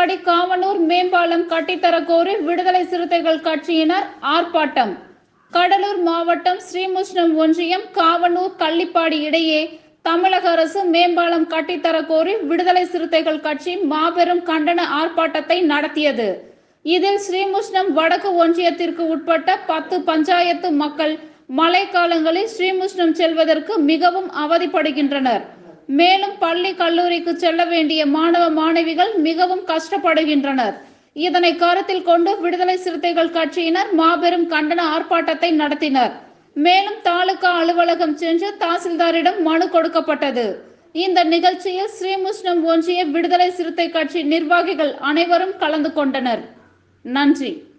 கள்ளிப்பாடி காவனூர் மேம்பாலம் கட்டித்தரக் கோரி விடுதலை சிறுத்தைகள் கட்சியினர் ஆர்ப்பாட்டம் கடலூர் மாவட்டம் ஸ்ரீமுஷ்ணம் ஒன்றியம் காவனூர் கள்ளிப்பாடி இடையே தமிழக அரசு மேம்பாலம் கட்டித்தரக் கோரி விடுதலை சிறுத்தைகள் கட்சி மாபெரும் கண்டன ஆர்ப்பாட்டத்தை நடத்தியது இதில் ஸ்ரீமுஷ்ணம் வடக்கு ஒன்றியத்திற்கு உட்பட்ட பத்து பஞ்சாயத்து மக்கள் மழைக்காலங்களில் ஸ்ரீமுஷ்ணம் செல்வதற்கு மிகவும் அவதிப்படுகின்றனர் மேலும் பள்ளி கல்லூரிக்கு செல்ல வேண்டிய மாணவ மாணவிகள் மிகவும் கஷ்டப்படுகின்றனர் இதனை கருத்தில் கொண்டு விடுதலை சிறுத்தைகள் கட்சியினர் மாபெரும் கண்டன ஆர்ப்பாட்டத்தை நடத்தினர் மேலும் தாலுகா அலுவலகம் சென்று தாசில்தாரிடம் மனு கொடுக்கப்பட்டது இந்த நிகழ்ச்சியில் ஸ்ரீமுஷ்ணம் ஒன்றிய விடுதலை சிறுத்தை கட்சி நிர்வாகிகள் அனைவரும் கலந்து கொண்டனர் நன்றி